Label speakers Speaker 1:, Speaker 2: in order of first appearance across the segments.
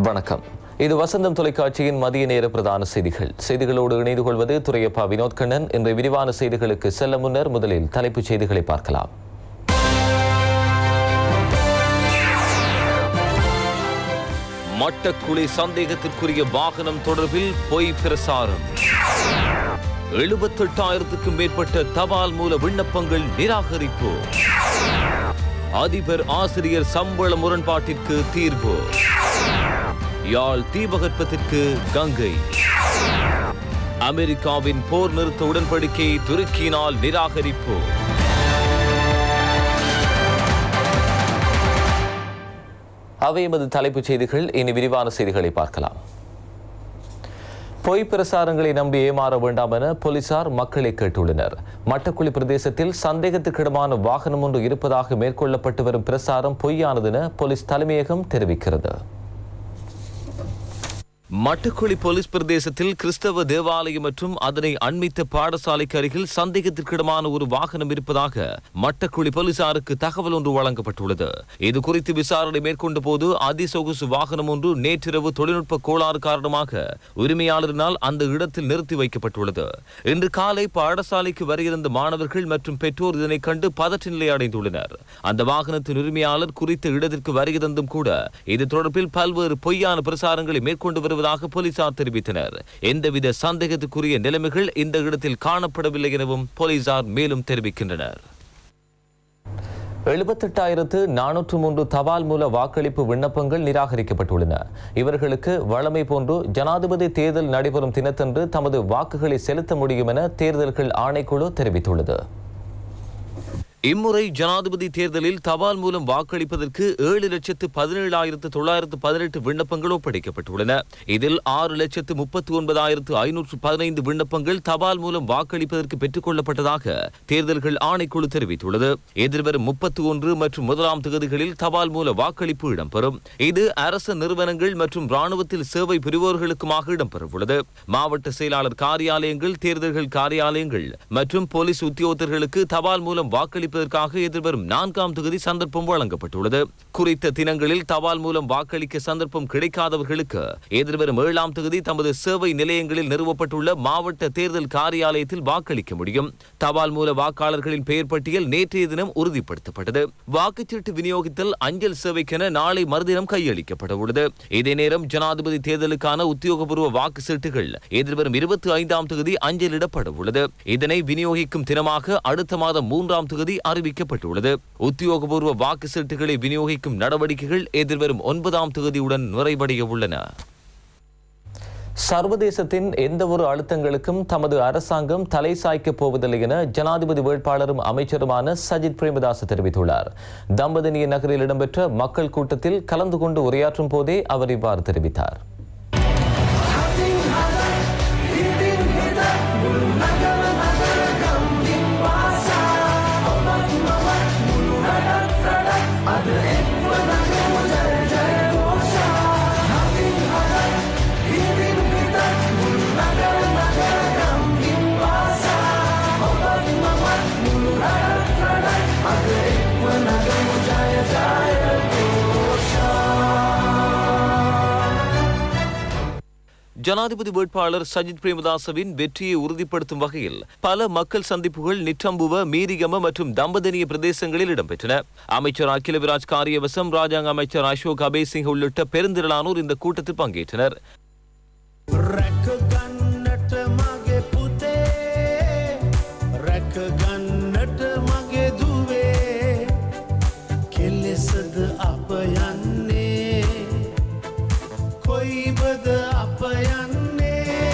Speaker 1: வணக்கம் இது வசந்தம் தொலைக்காட்சியின் மதிய நேர பிரதான செய்திகள் செய்திகளோடு இணைந்து கொள்வது துரையப்பா வினோத் கண்ணன் இன்றைய விரிவான செய்திகளுக்கு செல்ல முன்னர் முதலில் தலைப்புச் செய்திகளை பார்க்கலாம் மட்டக்குழி சந்தேகத்திற்குரிய வாகனம் தொடர்பில் பொய் பிரசாரம் எழுபத்தெட்டாயிரத்துக்கும் மேற்பட்ட தபால் மூல விண்ணப்பங்கள் நிராகரிப்பு அதிபர் ஆசிரியர் சம்பள முரண்பாட்டிற்கு தீர்வு யாழ் தீபகற்பத்திற்கு கங்கை அமெரிக்காவின் போர் நிறுத்த உடன்படிக்கை துருக்கியினால் நிராகரிப்பு அவை எமது தலைப்புச் செய்திகள் இனி விரிவான செய்திகளை பார்க்கலாம் பொய் பிரசாரங்களை நம்பி ஏமாற வேண்டாம் என போலீசார் மக்களை கேட்டுள்ளனர் மட்டக்குழி பிரதேசத்தில் சந்தேகத்துக்கிடமான வாகனம் ஒன்று இருப்பதாக மேற்கொள்ளப்பட்டு வரும் பிரசாரம் பொய்யானது என போலீஸ் தலைமையகம் தெரிவிக்கிறது மட்டக்குழி போலீஸ் பிரதேசத்தில் கிறிஸ்தவ தேவாலயம் மற்றும் அதனை அண்மித்த பாடசாலைக்கு அருகில் சந்தேகத்திற்கிடமான ஒரு வாகனம் இருப்பதாக மட்டக்குழி போலீசாருக்கு தகவல் ஒன்று வழங்கப்பட்டுள்ளது இது குறித்து விசாரணை மேற்கொண்ட போது அதிசொகுசு வாகனம் ஒன்று நேற்றிரவு தொழில்நுட்ப கோளாறு காரணமாக உரிமையாளரினால் அந்த இடத்தில் நிறுத்தி வைக்கப்பட்டுள்ளது இன்று காலை பாடசாலைக்கு வரையிருந்த மாணவர்கள் மற்றும் பெற்றோர் இதனை கண்டு பதற்ற நிலை அடைந்துள்ளனர் அந்த வாகனத்தின் உரிமையாளர் குறித்த இடத்திற்கு வருகிறந்தும் கூட இது தொடர்பில் பல்வேறு பொய்யான பிரசாரங்களை மேற்கொண்டு வருவதாக போலீசார் தெரிவித்தனர் எந்தவித சந்தேகத்துக்குரிய நிலைமைகள் இந்த இடத்தில் காணப்படவில்லை எனவும் போலீசார் மேலும் தெரிவிக்கின்றனர் எழுபத்தெட்டாயிரத்து நானூற்று மூன்று தபால் மூல வாக்களிப்பு விண்ணப்பங்கள் நிராகரிக்கப்பட்டுள்ளன இவர்களுக்கு வழமை போன்று ஜனாதிபதி தேர்தல் நடைபெறும் தினத்தன்று தமது வாக்குகளை செலுத்த முடியும் என தேர்தல்கள் ஆணைக்குழு தெரிவித்துள்ளது இம்முறை ஜனாதிபதி தேர்தலில் தபால் மூலம் வாக்களிப்பதற்கு ஏழு லட்சத்து பதினேழாயிரத்து தொள்ளாயிரத்து பதினெட்டு விண்ணப்பங்கள் ஒப்படைக்கப்பட்டுள்ளன இதில் ஆறு லட்சத்து முப்பத்தி ஒன்பதாயிரத்து ஐநூற்று பதினைந்து விண்ணப்பங்கள் தபால் மூலம் வாக்களிப்பதற்கு பெற்றுக் கொள்ளப்பட்டதாக தேர்தல்கள் ஆணைக்குழு தெரிவித்துள்ளது எதிர்வரும் முப்பத்தி ஒன்று மற்றும் முதலாம் தேதிகளில் தபால் மூல வாக்களிப்பு இடம்பெறும் இது அரசு நிறுவனங்கள் மற்றும் ராணுவத்தில் சேவை புரிவோர்களுக்குமாக இடம்பெறவுள்ளது மாவட்ட செயலாளர் காரியாலயங்கள் தேர்தல்கள் காரியாலயங்கள் மற்றும் போலீஸ் உத்தியோகத்தர்களுக்கு தபால் மூலம் வாக்களிப்பு வாக்களிப்பதற்காக எதிர்வரும் நான்காம் தொகுதி சந்தர்ப்பம் வழங்கப்பட்டுள்ளது குறித்த தினங்களில் தபால் மூலம் வாக்களிக்க சந்தர்ப்பம் கிடைக்காதவர்களுக்கு எதிர்வரும் ஏழாம் தொகுதி தமது சேவை நிலையங்களில் நிறுவப்பட்டுள்ள மாவட்ட தேர்தல் காரியாலயத்தில் வாக்களிக்க முடியும் தபால் மூல வாக்காளர்களின் பெயர் பட்டியல் நேற்றைய தினம் உறுதிப்படுத்தப்பட்டது வாக்குச்சீட்டு விநியோகித்தல் அஞ்சல் சேவைக்கென நாளை மறுதினம் கையளிக்கப்பட உள்ளது இதே நேரம் ஜனாதிபதி தேர்தலுக்கான உத்தியோகபூர்வ வாக்கு சீட்டுகள் எதிர்வரும் இருபத்தி ஐந்தாம் தொகுதி அஞ்சலிடப்பட உள்ளது இதனை விநியோகிக்கும் தினமாக அடுத்த மாதம் மூன்றாம் தொகுதி அறிவிக்கப்பட்டுள்ளது உத்தியோகபூர்வ வாக்கு சீட்டுகளை விநியோகிக்கும் நடவடிக்கைகள் எதிர்வரும் ஒன்பதாம் தேதியுடன் நிறைவடைய உள்ளன சர்வதேசத்தின் எந்த ஒரு அழுத்தங்களுக்கும் தமது அரசாங்கம் தலை சாய்க்கப் போவதில்லை என ஜனாதிபதி வேட்பாளரும் அமைச்சருமான சஜித் பிரேமதாஸ் தெரிவித்துள்ளார் தம்பதினிய நகரில் இடம்பெற்ற மக்கள் கூட்டத்தில் கலந்து கொண்டு உரையாற்றும் போதே அவர் இவ்வாறு தெரிவித்தார் ஜனாதிபதி வேட்பாளர் சஜித் பிரேமதாசவின் வெற்றியை உறுதிப்படுத்தும் வகையில் பல மக்கள் சந்திப்புகள் நிற்றம்புவ மீரிகம மற்றும் தம்பதனிய பிரதேசங்களில் இடம்பெற்றன அமைச்சர் அகிலவிராஜ் காரியவசம் ராஜாங்க அமைச்சர் அசோக் அபேசிங் உள்ளிட்ட பெருந்திரளானோர் இந்த கூட்டத்தில் பங்கேற்றனர்
Speaker 2: රැක ගන්නට මගේ පුතේ රැක ගන්නට මගේ දුවේ කෙලෙසද අප යන්නේ කොයිබද අප යන්නේ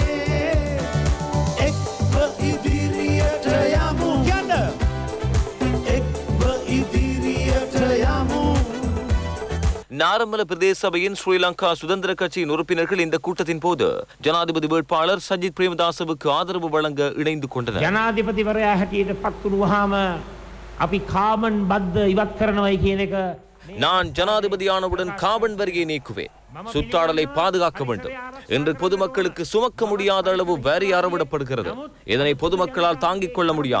Speaker 2: එක්ව ඉදිරියට යමු යන්න එක්ව ඉදිරියට යමු
Speaker 1: நாரமல பிரதேச சபையின் ஸ்ரீலங்கா சுதந்திர கட்சியின் உறுப்பினர்கள் இந்த கூட்டத்தின் போது ஜனாதிபதி வேட்பாளர் சஜித் பிரேமதாசவுக்கு ஆதரவு வழங்க இணைந்து கொண்டனர்
Speaker 3: ජනාධිපතිවරයා හැටියට පත්වුණුවහාම අපි කාමන් බද්ධ ඉවත් කරනවයි කියන එක
Speaker 1: நான் ஜனாதிபதியானவுடன் காபன் வரியை நீக்குவேன் சுற்றாடலை பாதுகாக்க வேண்டும் என்று பொதுமக்களுக்கு சுமக்க முடியாத அளவு வரி அறவிடப்படுகிறது இதனை பொதுமக்களால் தாங்கிக் கொள்ள முடியாது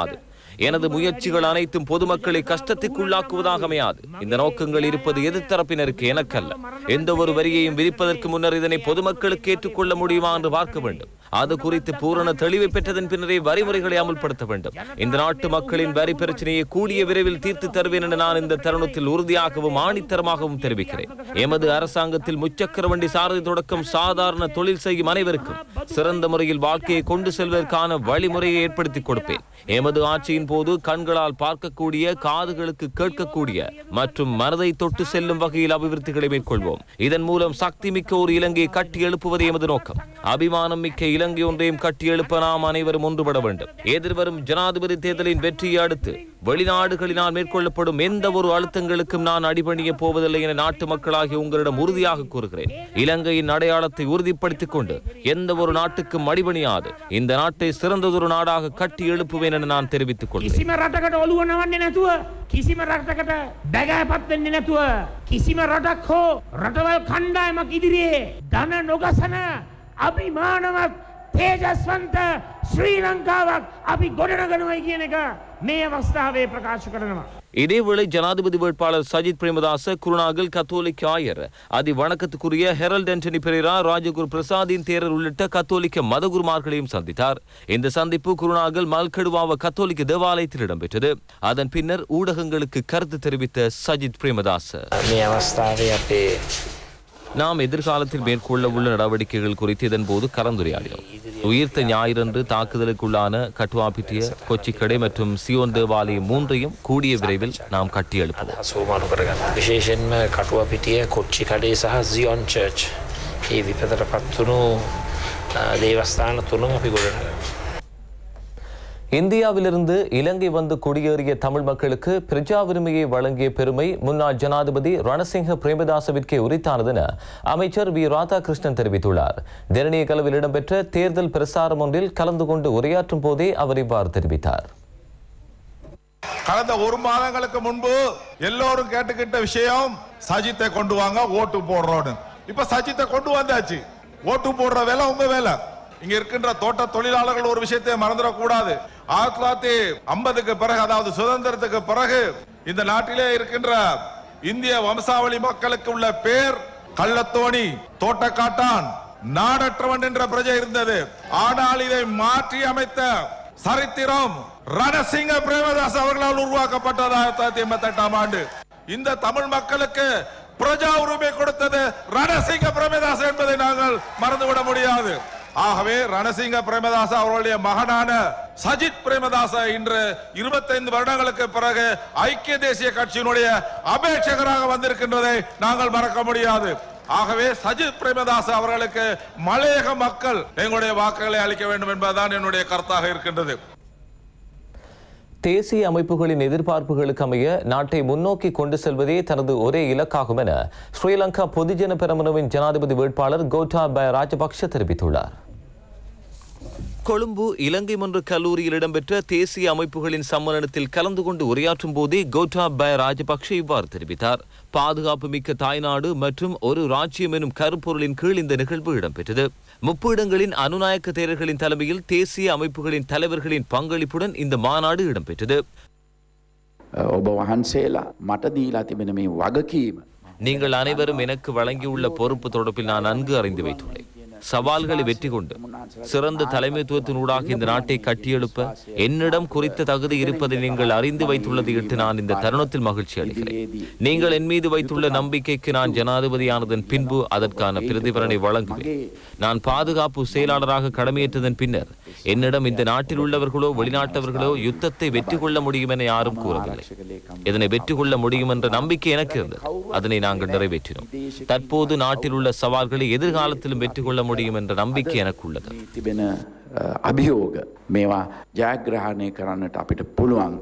Speaker 1: எனது முயற்சிகள் அனைத்தும் பொதுமக்களை கஷ்டத்துக்குள்ளாக்குவதாக அமையாது இந்த நோக்கங்கள் இருப்பது எதிர்த்தரப்பினருக்கு எனக்கல்ல எந்த ஒரு வரியையும் விதிப்பதற்கு முன்னர் இதனை பொதுமக்களுக்கு ஏற்றுக்கொள்ள முடியுமா என்று பார்க்க வேண்டும் அது குறித்து பூரண தெளிவை பெற்றதன் பின்னரே வரிமுறைகளை அமுல்படுத்த வேண்டும் இந்த நாட்டு மக்களின் வரி பிரச்சனையை கூடிய விரைவில் தீர்த்து தருவேன் என நான் இந்த தருணத்தில் உறுதியாகவும் ஆணித்தரமாகவும் தெரிவிக்கிறேன் எமது அரசாங்கத்தில் முச்சக்கர வண்டி சாரதி தொடக்கம் சாதாரண தொழில் செய்யும் அனைவருக்கும் சிறந்த முறையில் வாழ்க்கையை கொண்டு செல்வதற்கான வழிமுறையை ஏற்படுத்தி கொடுப்பேன் எமது ஆட்சியின் போது கண்களால் பார்க்கக்கூடிய காதுகளுக்கு கேட்கக்கூடிய மற்றும் மனதை தொட்டு செல்லும் வகையில் அபிவிருத்திகளை மேற்கொள்வோம் இதன் மூலம் சக்தி மிக்க ஒரு இலங்கையை கட்டி எழுப்புவது எமது நோக்கம் அபிமானம் மிக்க இலங்கை ஒன்றையும் கட்டி எழுப்ப நாம் அனைவரும் ஒன்றுபட வேண்டும் எதிர்வரும் ஜனாதிபதி தேர்தலின் வெற்றியை அடுத்து வெளிநாடுகளினால் மேற்கொள்ளப்படும் எந்த ஒரு அழுத்தங்களுக்கும் நான் அடிபணிய போவதில்லை என நாட்டு மக்களாகிய உங்களிடம் உறுதியாக கூறுகிறேன் இலங்கையின் அடையாளத்தை உறுதிப்படுத்திக் கொண்டு எந்த ஒரு நாட்டுக்கும் அடிபணியாது இந்த நாட்டை சிறந்ததொரு நாடாக கட்டி எழுப்புவேன் என நான் தெரிவித்துக் கொள்கிறேன்
Speaker 3: කිසිම රටකට ඔළුව නවන්නේ නැතුව කිසිම රටකට බැගෑපත් වෙන්නේ නැතුව කිසිම රටක් හෝ රටවල් කණ්ඩායමක් ඉදිරියේ ධන නොගසන අභිමානවත් තේජස්වන්ත ශ්‍රී ලංකාවක් අපි ගොඩනගනුවයි කියන එක මේ අවස්ථාවේ ප්‍රකාශ කරනවා.
Speaker 1: இதேவேளை ஜனாதிபதி வேட்பாளர் சஜித் பிரேமதாச குருநாகல் கத்தோலிக்க ஆயர் அதி வணக்கத்துக்குரிய ஹெரல்ட் ஆண்டனி பெரேரா ராஜகுரு பிரசாதின் தேரர் உள்ளிட்ட கத்தோலிக்க மதகுருமார்களையும் சந்தித்தார் இந்த சந்திப்பு குருநாகல் மல்கடுவாவ கத்தோலிக்க தேவாலயத்தில் இடம்பெற்றது அதன் பின்னர் ஊடகங்களுக்கு கருத்து தெரிவித்த சஜித் பிரேமதாச
Speaker 4: මේ අවස්ථාවේ අපේ
Speaker 1: நாம் எதிர்காலத்தில் மேற்கொள்ள உள்ள நடவடிக்கைகள் குறித்து இதன்போது கலந்துரையாடினோம் உயிர்த்த ஞாயிறன்று தாக்குதலுக்குள்ளான கட்டுவாப்பிட்டிய கொச்சிக்கடை மற்றும் சியோன் தேவாலயம் மூன்றையும் கூடிய விரைவில் நாம் கட்டியெழுப்புவோம்
Speaker 4: හසූමනු කරගන්න. විශේෂෙන්ම කටුව පිටිය කොච්චි කඩේ සහ සියොන් චර්ච් ඒ විපතට පත්වුණු දේවස්ථාන තුනුම් අපි ගොඩන.
Speaker 1: இந்தியாவிலிருந்து இலங்கை வந்து குடியேறிய தமிழ் மக்களுக்கு பிரஜா உரிமையை வழங்கிய பெருமை முன்னாள் ஜனாதிபதி ரணசிங்க பிரேமதாசவிற்கே உரித்தானது என அமைச்சர் வி ராதாகிருஷ்ணன் தெரிவித்துள்ளார் தேரணிய கலவில் இடம்பெற்ற தேர்தல் பிரசாரம் ஒன்றில் கலந்து கொண்டு உரையாற்றும் போதே அவர் இவ்வாறு தெரிவித்தார்
Speaker 5: கடந்த ஒரு மாதங்களுக்கு முன்பு எல்லோரும் கேட்டுக்கிட்ட விஷயம் சஜித்தை கொண்டு வாங்க ஓட்டு போடுறோம்னு இப்ப சஜித்தை கொண்டு வந்தாச்சு ஓட்டு போடுற வேலை உங்க வேலை இங்க இருக்கின்ற தோட்ட தொழிலாளர்கள் ஒரு விஷயத்தை மறந்துடக்கூடாது ஆயிரத்தி தொள்ளாயிரத்தி ஐம்பதுக்கு பிறகு அதாவது சுதந்திரத்துக்கு பிறகு இந்த நாட்டிலே இருக்கின்ற இந்திய வம்சாவளி மக்களுக்கு உள்ள பேர் கள்ளத்தோணி தோட்டக்காட்டான் நாடற்றவன் என்ற பிரஜை இருந்தது ஆனால் இதை மாற்றி அமைத்த சரித்திரம் ரணசிங்க பிரேமதாஸ் அவர்களால் உருவாக்கப்பட்டது ஆயிரத்தி தொள்ளாயிரத்தி எண்பத்தி எட்டாம் ஆண்டு இந்த தமிழ் மக்களுக்கு பிரஜா உரிமை கொடுத்தது ரணசிங்க பிரேமதாஸ் என்பதை நாங்கள் மறந்துவிட முடியாது ஆகவே ரணசிங்க பிரேமதாஸ் அவர்களுடைய மகனான சஜித் பிரேமதாச இன்று 25 வருடங்களுக்கு பிறகு ஐக்கிய தேசிய கட்சியினுடைய அபேட்சகராக வந்திருக்கின்றதை நாங்கள் மறக்க முடியாது ஆகவே சஜித் பிரேமதாஸ் அவர்களுக்கு மலையக மக்கள் எங்களுடைய வாக்குகளை அளிக்க வேண்டும் என்பதுதான் என்னுடைய கருத்தாக இருக்கின்றது
Speaker 1: தேசிய அமைப்புகளின் எதிர்பார்ப்புகளுக்கு அமைய நாட்டை முன்னோக்கி கொண்டு செல்வதே தனது ஒரே இலக்காகும் என ஸ்ரீலங்கா பொதுஜன பெரமுனவின் ஜனாதிபதி வேட்பாளர் கோட்டாபய ராஜபக்ஷ தெரிவித்துள்ளார் கொழும்பு இலங்கை மன்ற கல்லூரியில் இடம்பெற்ற தேசிய அமைப்புகளின் சம்மேளனத்தில் கலந்து கொண்டு உரையாற்றும் போதே கோட்டாபய ராஜபக்ஷ இவ்வாறு தெரிவித்தார் பாதுகாப்பு மிக்க தாய்நாடு மற்றும் ஒரு ராஜ்யம் எனும் கருப்பொருளின் கீழ் இந்த நிகழ்வு இடம்பெற்றது முப்பீடங்களின் அனுநாயக்க தேரர்களின் தலைமையில் தேசிய அமைப்புகளின் தலைவர்களின் பங்களிப்புடன் இந்த மாநாடு இடம்பெற்றது
Speaker 6: ඔබ වහන්සේලා මට දීලා තිබෙන මේ වගකීම
Speaker 1: நீங்கள் அனைவரும் எனக்கு வழங்கியுள்ள பொறுப்பு தொடர்பில் நான் நன்கு அறிந்து வைத்துள்ளேன் சவால்களை வெற்றி கொண்டு சிறந்த தலைமைத்துவத்தினூடாக இந்த நாட்டை கட்டியெழுப்ப என்னிடம் குறித்த தகுதி இருப்பதை நீங்கள் அறிந்து வைத்துள்ளதை இட்டு நான் இந்த தருணத்தில் மகிழ்ச்சி அடைகிறேன் நீங்கள் என் மீது வைத்துள்ள நம்பிக்கைக்கு நான் ஜனாதிபதியானதன் பின்பு அதற்கான பிரதிபலனை வழங்குவேன் நான் பாதுகாப்பு செயலாளராக கடமையேற்றதன் பின்னர் என்னிடம் இந்த நாட்டில் உள்ளவர்களோ வெளிநாட்டவர்களோ யுத்தத்தை வெற்றி கொள்ள முடியும் என யாரும் கூறவில்லை இதனை வெற்றி கொள்ள முடியும் என்ற நம்பிக்கை எனக்கு இருந்தது அதனை நாங்கள் நிறைவேற்றினோம் தற்போது நாட்டில் உள்ள சவால்களை எதிர்காலத்திலும் வெற்றி கொள்ள முடியும் என்ற நம்பிக்கை எனக்கு உள்ளது
Speaker 6: තිබෙන අ, අභියෝග මේවා ජයග්‍රහණය කරන්නට අපිට පුළුවන්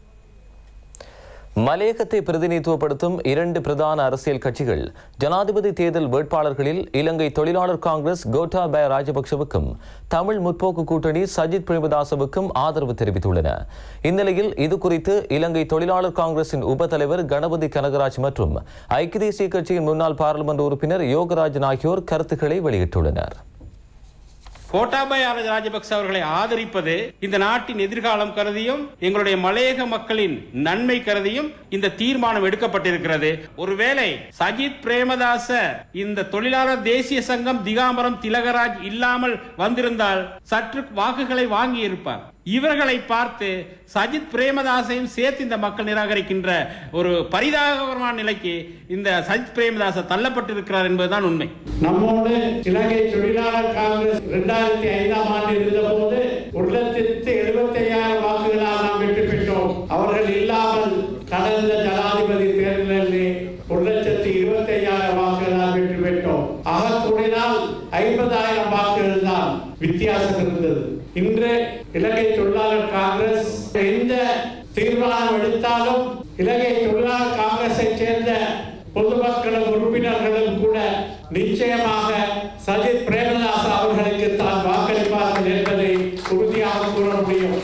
Speaker 1: மலையகத்தை பிரதிநிதித்துவப்படுத்தும் இரண்டு பிரதான அரசியல் கட்சிகள் ஜனாதிபதி தேர்தல் வேட்பாளர்களில் இலங்கை தொழிலாளர் காங்கிரஸ் கோட்டாபய ராஜபக்சவுக்கும் தமிழ் முற்போக்கு கூட்டணி சஜித் பிரேமதாசவுக்கும் ஆதரவு தெரிவித்துள்ளன இந்நிலையில் இது குறித்து இலங்கை தொழிலாளர் காங்கிரசின் உபதலைவர் கணபதி கனகராஜ் மற்றும் ஐக்கிய தேசிய கட்சியின் முன்னாள் பாராளுமன்ற உறுப்பினர் யோகராஜன் ஆகியோர் கருத்துக்களை வெளியிட்டுள்ளனர்
Speaker 7: கோட்டாபய ராஜபக்ச அவர்களை ஆதரிப்பது இந்த நாட்டின் எதிர்காலம் கருதியும் எங்களுடைய மலையக மக்களின் நன்மை கருதியும் இந்த தீர்மானம் எடுக்கப்பட்டிருக்கிறது ஒருவேளை சஜித் பிரேமதாச இந்த தொழிலாளர் தேசிய சங்கம் திகாம்பரம் திலகராஜ் இல்லாமல் வந்திருந்தால் சற்று வாக்குகளை வாங்கி இருப்பார் இவர்களை பார்த்து சஜித் பிரேமதாசையும் சேர்த்து இந்த மக்கள் நிராகரிக்கின்ற ஒரு பரிதாபகரமான நிலைக்கு இந்த சஜித் பிரேமதாச தள்ளப்பட்டிருக்கிறார் என்பதுதான் உண்மை
Speaker 8: நம்மோடு இலங்கை தொழிலாளர் காங்கிரஸ் இரண்டாயிரத்தி ஐந்தாம் ஆண்டு இருந்த போது ஒரு லட்சத்து எழுபத்தி ஐயாயிரம் வாக்குகளால் நாம் வெற்றி பெற்றோம் அவர்கள் இல்லாமல் கடந்த ஜனாதிபதி தேர்தலில் ஒரு லட்சத்து இருபத்தி ஐயாயிரம் வாக்குகளால் வெற்றி பெற்றோம் ஆக கூடினால் ஐம்பதாயிரம் வாக்குகள் தான் வித்தியாசம் இருந்தது இன்று இலங்கை தொழிலாளர் காங்கிரஸ் எந்த தீர்மானம் எடுத்தாலும் இலங்கை தொழிலாளர் காங்கிரஸை சேர்ந்த பொதுமக்களும் உறுப்பினர்களும் கூட நிச்சயமாக சஜித் பிரேமதாச அவர்களுக்கு தான் வாக்களிப்பார்கள் என்பதை உறுதியாக கூற முடியும்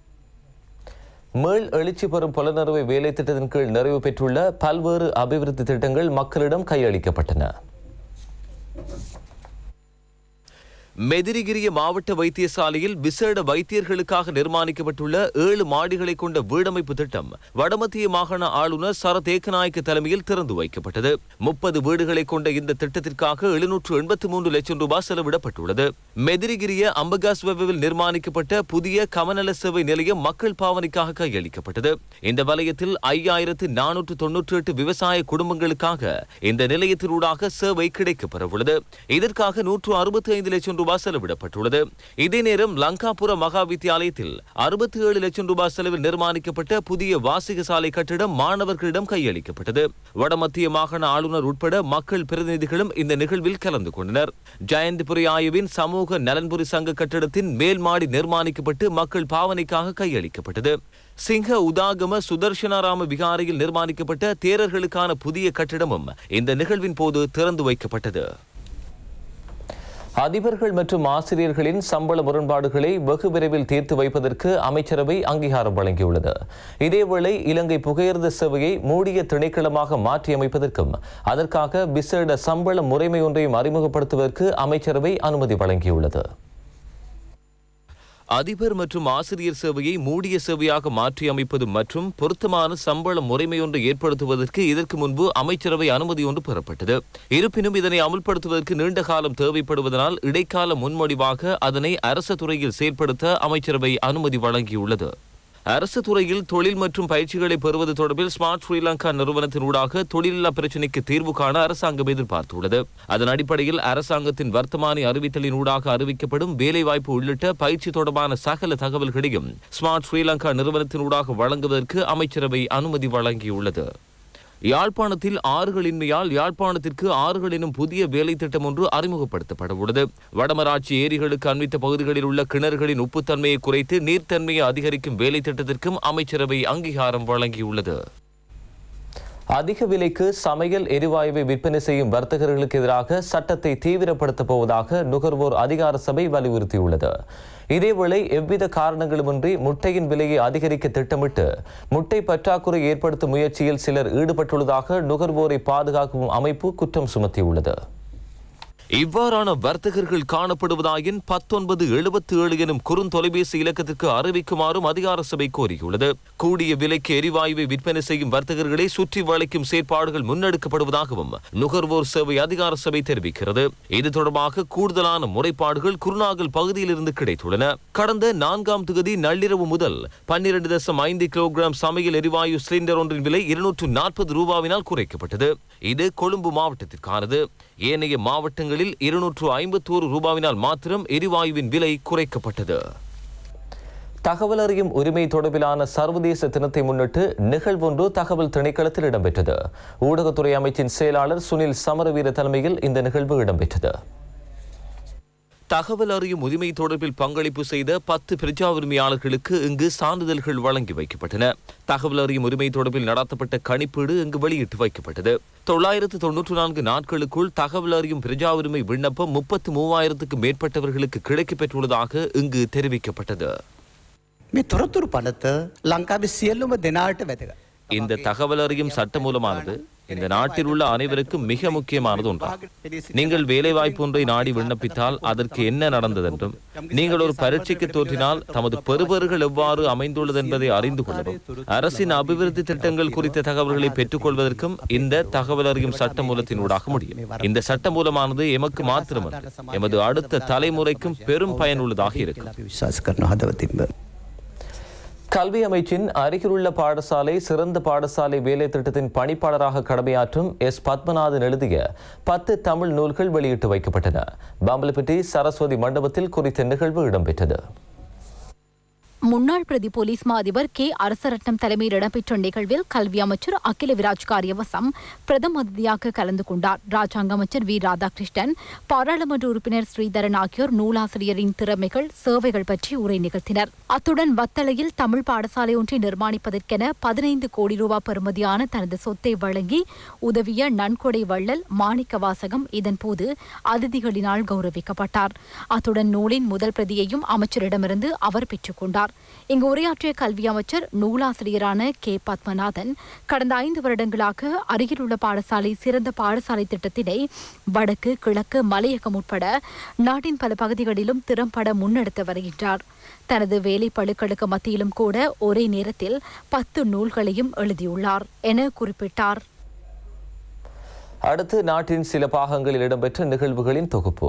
Speaker 1: மேல் எழுச்சி பெறும் புலனறுவை வேலை திட்டத்தின் கீழ் நிறைவு பெற்றுள்ள பல்வேறு அபிவிருத்தி திட்டங்கள் மக்களிடம் கையளிக்கப்பட்டன மெதிரிகிரிய மாவட்ட வைத்தியசாலையில் விசேட வைத்தியர்களுக்காக நிர்மாணிக்கப்பட்டுள்ள ஏழு மாடிகளை கொண்ட வீடமைப்பு திட்டம் வடமத்திய மாகாண ஆளுநர் சரத் ஏக்கநாயக்க தலைமையில் திறந்து வைக்கப்பட்டது முப்பது வீடுகளை கொண்ட இந்த திட்டத்திற்காக எழுநூற்று எண்பத்தி மூன்று லட்சம் ரூபாய் செலவிடப்பட்டுள்ளது மெதிரிகிரிய அம்பகாஸ்வவில் நிர்மாணிக்கப்பட்ட புதிய கமநல சேவை நிலையம் மக்கள் பாவனைக்காக கையளிக்கப்பட்டது இந்த வலயத்தில் ஐயாயிரத்து நானூற்று தொன்னூற்றி எட்டு விவசாய குடும்பங்களுக்காக இந்த நிலையத்தினூடாக சேவை கிடைக்கப்பெறவுள்ளது இதற்காக நூற்று அறுபத்தி ஐந்து லட்சம் ரூபாய் செலவிடப்பட்டுள்ளது இதே நேரம் லங்காபுர மகா வித்தியாலயத்தில் அறுபத்தி ஏழு லட்சம் ரூபாய் செலவில் நிர்மாணிக்கப்பட்ட புதிய வாசிக சாலை கட்டிடம் மாணவர்களிடம் கையளிக்கப்பட்டது வடமத்திய மாகாண ஆளுநர் உட்பட மக்கள் பிரதிநிதிகளும் இந்த நிகழ்வில் கலந்து கொண்டனர் ஜெயந்த்புரி ஆயுவின் சமூக நலன்புரி சங்க கட்டிடத்தின் மேல் மாடி நிர்மாணிக்கப்பட்டு மக்கள் பாவனைக்காக கையளிக்கப்பட்டது சிங்க உதாகம சுதர்சனாராம விகாரையில் நிர்மாணிக்கப்பட்ட தேரர்களுக்கான புதிய கட்டிடமும் இந்த நிகழ்வின் போது திறந்து வைக்கப்பட்டது அதிபர்கள் மற்றும் ஆசிரியர்களின் சம்பள முரண்பாடுகளை வெகு விரைவில் தீர்த்து வைப்பதற்கு அமைச்சரவை அங்கீகாரம் வழங்கியுள்ளது இதேவேளை இலங்கை புகையிரத சேவையை மூடிய திணைக்களமாக மாற்றியமைப்பதற்கும் அதற்காக விசேட சம்பள முறைமை ஒன்றையும் அறிமுகப்படுத்துவதற்கு அமைச்சரவை அனுமதி வழங்கியுள்ளது அதிபர் மற்றும் ஆசிரியர் சேவையை மூடிய சேவையாக மாற்றி அமைப்பது மற்றும் பொருத்தமான சம்பள முறைமையொன்றை ஏற்படுத்துவதற்கு இதற்கு முன்பு அமைச்சரவை அனுமதி ஒன்று பெறப்பட்டது இருப்பினும் இதனை அமுல்படுத்துவதற்கு நீண்ட காலம் தேவைப்படுவதனால் இடைக்கால முன்மொழிவாக அதனை அரசு துறையில் செயற்படுத்த அமைச்சரவை அனுமதி வழங்கியுள்ளது அரசு துறையில் தொழில் மற்றும் பயிற்சிகளை பெறுவது தொடர்பில் ஸ்மார்ட் ஸ்ரீலங்கா நிறுவனத்தினூடாக தொழிலில்லா பிரச்சினைக்கு தீர்வு காண அரசாங்கம் எதிர்பார்த்துள்ளது அதன் அடிப்படையில் அரசாங்கத்தின் வர்த்தமானி அறிவித்தலினூடாக அறிவிக்கப்படும் வேலைவாய்ப்பு உள்ளிட்ட பயிற்சி தொடர்பான சகல தகவல்களையும் ஸ்மார்ட் ஸ்ரீலங்கா நிறுவனத்தினூடாக வழங்குவதற்கு அமைச்சரவை அனுமதி வழங்கியுள்ளது யாழ்ப்பாணத்தில் ஆறுகளின்மையால் யாழ்ப்பாணத்திற்கு ஆறுகள் எனும் புதிய வேலை திட்டம் ஒன்று அறிமுகப்படுத்தப்பட உள்ளது வடமராட்சி ஏரிகளுக்கு அண்மித்த பகுதிகளில் உள்ள கிணறுகளின் உப்புத்தன்மையை குறைத்து நீர்த்தன்மையை அதிகரிக்கும் வேலை திட்டத்திற்கும் அமைச்சரவை அங்கீகாரம் வழங்கியுள்ளது அதிக விலைக்கு சமையல் எரிவாயுவை விற்பனை செய்யும் வர்த்தகர்களுக்கு எதிராக சட்டத்தை தீவிரப்படுத்தப் போவதாக நுகர்வோர் அதிகார சபை வலியுறுத்தியுள்ளது இதேவேளை எவ்வித காரணங்களுமின்றி முட்டையின் விலையை அதிகரிக்க திட்டமிட்டு முட்டை பற்றாக்குறை ஏற்படுத்தும் முயற்சியில் சிலர் ஈடுபட்டுள்ளதாக நுகர்வோரை பாதுகாக்கும் அமைப்பு குற்றம் சுமத்தியுள்ளது இவ்வாறான வர்த்தகர்கள் காணப்படுவதாயின் பத்தொன்பது எழுபத்தி ஏழு எனும் குறுந்தொலைபேசி இலக்கத்திற்கு அறிவிக்குமாறும் அதிகார சபை கோரியுள்ளது கூடிய விலைக்கு எரிவாயுவை விற்பனை செய்யும் வர்த்தகர்களை சுற்றி வளைக்கும் செயற்பாடுகள் முன்னெடுக்கப்படுவதாகவும் நுகர்வோர் சேவை அதிகார சபை தெரிவிக்கிறது இது தொடர்பாக கூடுதலான முறைப்பாடுகள் குருநாகல் பகுதியிலிருந்து கிடைத்துள்ளன கடந்த நான்காம் தேதி நள்ளிரவு முதல் பன்னிரண்டு தசம் ஐந்து கிலோகிராம் சமையல் எரிவாயு சிலிண்டர் ஒன்றின் விலை இருநூற்று நாற்பது ரூபாவினால் குறைக்கப்பட்டது இது கொழும்பு மாவட்டத்திற்கானது ஏனைய மாவட்டங்களில் இருநூற்று ஐம்பத்தோரு ரூபாவினால் மாத்திரம் எரிவாயுவின் விலை குறைக்கப்பட்டது தகவல் அறியும் உரிமை தொடர்பிலான சர்வதேச தினத்தை முன்னிட்டு நிகழ்வொன்று தகவல் திணைக்களத்தில் இடம்பெற்றது ஊடகத்துறை அமைச்சின் செயலாளர் சுனில் சமரவீர தலைமையில் இந்த நிகழ்வு இடம்பெற்றது தகவல் அறியும் உரிமை தொடர்பில் பங்களிப்பு செய்த பத்து பிரஜா உரிமையாளர்களுக்கு இங்கு சான்றிதழ்கள் வழங்கி வைக்கப்பட்டன தகவல் அறியும் உரிமை தொடர்பில் நடத்தப்பட்ட கணிப்பீடு இங்கு வெளியிட்டு வைக்கப்பட்டது தொள்ளாயிரத்து தொன்னூற்று நான்கு நாட்களுக்குள் தகவல் அறியும் பிரஜா உரிமை விண்ணப்பம் முப்பத்து மூவாயிரத்துக்கு மேற்பட்டவர்களுக்கு கிடைக்கப் பெற்றுள்ளதாக இங்கு தெரிவிக்கப்பட்டது
Speaker 9: මේ තොරතුරු පනත ලංකාවේ සියල්ලුම දෙනාට වැදගත්.
Speaker 1: இந்த தகவல் அறியும் சட்ட மூலமானது இந்த நாட்டில் உள்ள அனைவருக்கும் மிக முக்கியமானது ஒன்றாகும் நீங்கள் வேலைவாய்ப்பு ஒன்றை நாடி விண்ணப்பித்தால் அதற்கு என்ன நடந்ததென்றும் நீங்கள் ஒரு பரீட்சைக்கு தோற்றினால் தமது பெறுபேறுகள் எவ்வாறு அமைந்துள்ளது என்பதை அறிந்து கொள்ளவும் அரசின் அபிவிருத்தி திட்டங்கள் குறித்த தகவல்களை பெற்றுக்கொள்வதற்கும் இந்த தகவல் அறியும் சட்ட மூலத்தினூடாக முடியும் இந்த சட்ட மூலமானது எமக்கு மாத்திரமல்ல எமது அடுத்த தலைமுறைக்கும் பெரும் பயனுள்ளதாக இருக்கும்
Speaker 9: අපි විශ්වාස කරන හදවතින්ම.
Speaker 1: கல்வி அமைச்சின் அருகிலுள்ள பாடசாலை சிறந்த பாடசாலை வேலை திட்டத்தின் பணிப்பாளராக கடமையாற்றும் எஸ் பத்மநாதன் எழுதிய பத்து தமிழ் நூல்கள் வெளியிட்டு வைக்கப்பட்டன பம்பலப்பட்டி சரஸ்வதி மண்டபத்தில் குறித்த நிகழ்வு இடம்பெற்றது
Speaker 10: முன்னாள் பிரதி போலீஸ் மா அதிபர் கே அரசரட்னம் தலைமையில் இடம்பெற்ற நிகழ்வில் கல்வி அமைச்சர் அகில விராஜ் காரியவசம் பிரதம அதிதியாக கலந்து கொண்டார் ராஜாங்க அமைச்சர் வி ராதாகிருஷ்ணன் பாராளுமன்ற உறுப்பினர் ஸ்ரீதரன் ஆகியோர் நூலாசிரியரின் திறமைகள் சேவைகள் பற்றி உரை நிகழ்த்தினர் அத்துடன் வத்தளையில் தமிழ் பாடசாலை ஒன்றை நிர்மாணிப்பதற்கென பதினைந்து கோடி ரூபாய் பெறுமதியான தனது சொத்தை வழங்கி உதவிய நன்கொடை வள்ளல் மாணிக்க வாசகம் இதன்போது அதிதிகளினால் கௌரவிக்கப்பட்டார் அத்துடன் நூலின் முதல் பிரதியையும் அமைச்சரிடமிருந்து அவர் பெற்றுக்கொண்டார் இங்கு உரையாற்றிய கல்வி அமைச்சர் நூலாசிரியரான கே பத்மநாதன் கடந்த ஐந்து வருடங்களாக அருகிலுள்ள பாடசாலை சிறந்த பாடசாலை திட்டத்தினை வடக்கு கிழக்கு மலையகம் உட்பட நாட்டின் பல பகுதிகளிலும் திறம்பட முன்னெடுத்து வருகின்றார் தனது வேலை பழுக்களுக்கு மத்தியிலும் கூட ஒரே நேரத்தில் பத்து நூல்களையும் எழுதியுள்ளார் என குறிப்பிட்டார்
Speaker 1: அடுத்து நாட்டின் சில பாகங்களில் இடம்பெற்ற நிகழ்வுகளின் தொகுப்பு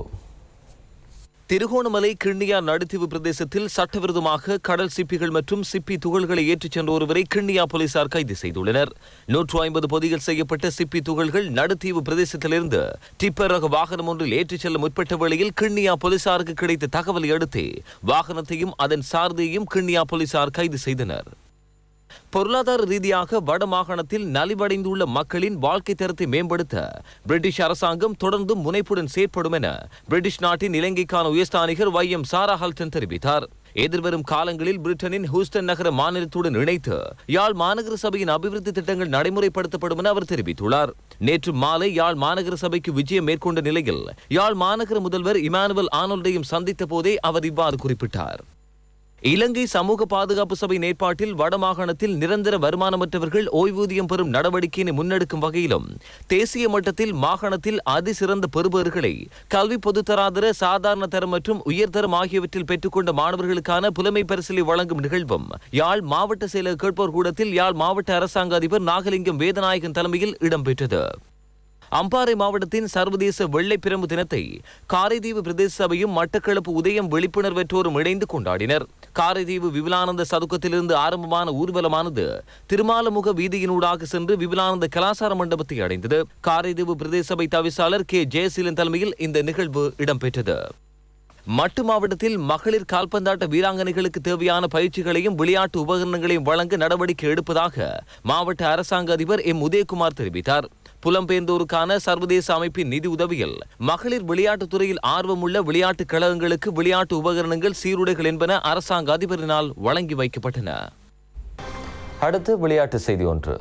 Speaker 1: திருகோணமலை கிண்ணியா நடுத்தீவு பிரதேசத்தில் சட்டவிரோதமாக கடல் சிப்பிகள் மற்றும் சிப்பி துகள்களை ஏற்றிச் சென்ற ஒருவரை கிண்ணியா போலீசார் கைது செய்துள்ளனர் நூற்று ஐம்பது பொதிகள் செய்யப்பட்ட சிப்பி துகள்கள் நடுத்தீவு பிரதேசத்திலிருந்து டிப்பர் ரக வாகனம் ஒன்றில் ஏற்றிச் செல்ல முற்பட்ட வேளையில் கிண்ணியா போலீசாருக்கு கிடைத்த தகவலை அடுத்து வாகனத்தையும் அதன் சாரதியையும் கிண்ணியா போலீசார் கைது செய்தனர் பொருளாதார ரீதியாக வட மாகாணத்தில் நலிவடைந்துள்ள மக்களின் வாழ்க்கை தரத்தை மேம்படுத்த பிரிட்டிஷ் அரசாங்கம் தொடர்ந்தும் முனைப்புடன் செயற்படும் என பிரிட்டிஷ் நாட்டின் இலங்கைக்கான உயர்ஸ்தானிகர் வை எம் சாரா ஹல்டன் தெரிவித்தார் எதிர்வரும் காலங்களில் பிரிட்டனின் ஹூஸ்டன் நகர மாநிலத்துடன் இணைத்து யாழ் மாநகர சபையின் அபிவிருத்தி திட்டங்கள் நடைமுறைப்படுத்தப்படும் என அவர் தெரிவித்துள்ளார் நேற்று மாலை யாழ் மாநகர சபைக்கு விஜயம் மேற்கொண்ட நிலையில் யாழ் மாநகர முதல்வர் இமானுவல் ஆனோல்டையும் சந்தித்த போதே அவர் இவ்வாறு குறிப்பிட்டார் இலங்கை சமூக பாதுகாப்பு சபை ஏற்பாட்டில் வடமாகாணத்தில் நிரந்தர வருமானமற்றவர்கள் ஓய்வூதியம் பெறும் நடவடிக்கையினை முன்னெடுக்கும் வகையிலும் தேசிய மட்டத்தில் மாகாணத்தில் அதிசிறந்த பெறுபவர்களை கல்வி பொதுத்தராதர சாதாரண தரம் மற்றும் உயர்தரம் ஆகியவற்றில் பெற்றுக்கொண்ட மாணவர்களுக்கான புலமை பரிசிலை வழங்கும் நிகழ்வும் யாழ் மாவட்ட செயலக கேட்போர் கூடத்தில் யாழ் மாவட்ட அரசாங்க அதிபர் நாகலிங்கம் வேதநாயகன் தலைமையில் இடம்பெற்றது அம்பாறை மாவட்டத்தின் சர்வதேச வெள்ளை பிரம்பு தினத்தை காரைதீவு பிரதேச சபையும் மட்டக்களப்பு உதயம் விழிப்புணர்வற்றோரும் இணைந்து கொண்டாடினர் காரைதீவு விபுலானந்த சதுக்கத்திலிருந்து ஆரம்பமான ஊர்வலமானது திருமாலமுக வீதியினூடாக சென்று விபுலானந்த கலாசார மண்டபத்தை அடைந்தது காரைதீவு பிரதேச சபை தவிசாளர் கே ஜெயசீலன் தலைமையில் இந்த நிகழ்வு இடம்பெற்றது மட்டு மாவட்டத்தில் மகளிர் கால்பந்தாட்ட வீராங்கனைகளுக்கு தேவையான பயிற்சிகளையும் விளையாட்டு உபகரணங்களையும் வழங்க நடவடிக்கை எடுப்பதாக மாவட்ட அரசாங்க அதிபர் எம் உதயகுமார் தெரிவித்தார் புலம்பெயர்ந்தோருக்கான சர்வதேச அமைப்பின் நிதி உதவியில் மகளிர் விளையாட்டுத் துறையில் ஆர்வமுள்ள விளையாட்டுக் கழகங்களுக்கு விளையாட்டு உபகரணங்கள் சீருடைகள் என்பன அரசாங்க அதிபரினால் வழங்கி வைக்கப்பட்டன அடுத்து விளையாட்டு செய்தி ஒன்று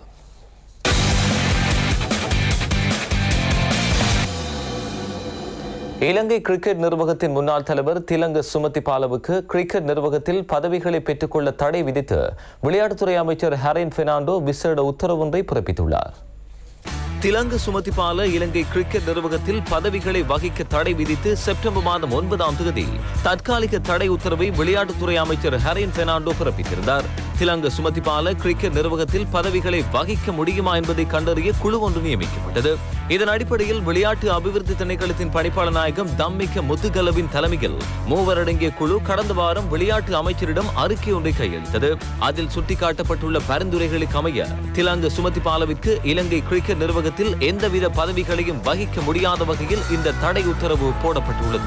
Speaker 1: இலங்கை கிரிக்கெட் நிர்வாகத்தின் முன்னாள் தலைவர் திலங்க சுமதி பாலவுக்கு கிரிக்கெட் நிர்வாகத்தில் பதவிகளை பெற்றுக்கொள்ள தடை விதித்து விளையாட்டுத்துறை அமைச்சர் ஹரின் பெர்னாண்டோ விசேட உத்தரவொன்றை பிறப்பித்துள்ளார் திலங்கு சுமதிபால இலங்கை கிரிக்கெட் நிர்வாகத்தில் பதவிகளை வகிக்க தடை விதித்து செப்டம்பர் மாதம் ஒன்பதாம் தேதி தற்காலிக தடை உத்தரவை விளையாட்டுத்துறை அமைச்சர் ஹரின் பெர்னாண்டோ பிறப்பித்திருந்தார் திலங்கு சுமதிபால கிரிக்கெட் நிர்வாகத்தில் பதவிகளை வகிக்க முடியுமா என்பதை கண்டறிய குழு ஒன்று நியமிக்கப்பட்டது இதன் அடிப்படையில் விளையாட்டு அபிவிருத்தி திணைக்களத்தின் பணிப்பாளர் நாயகம் தம்மிக்க முத்துகலவின் தலைமையில் மூவர் அடங்கிய குழு கடந்த வாரம் விளையாட்டு அமைச்சரிடம் அறிக்கை ஒன்றை கையளித்தது அதில் சுட்டிக்காட்டப்பட்டுள்ள பரிந்துரைகளுக்கு அமைய திலங்கு சுமதிபாலவிற்கு இலங்கை கிரிக்கெட் நிர்வாகத்தில் எந்தவித பதவிகளையும் வகிக்க முடியாத வகையில் இந்த தடை உத்தரவு போடப்பட்டுள்ளது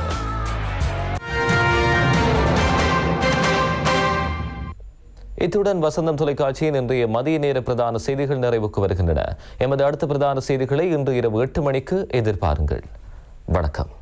Speaker 1: இத்துடன் வசந்தம் தொலைக்காட்சியின் இன்றைய மதிய நேர பிரதான செய்திகள் நிறைவுக்கு வருகின்றன எமது அடுத்த பிரதான செய்திகளை இன்று இரவு எட்டு மணிக்கு எதிர்பாருங்கள் வணக்கம்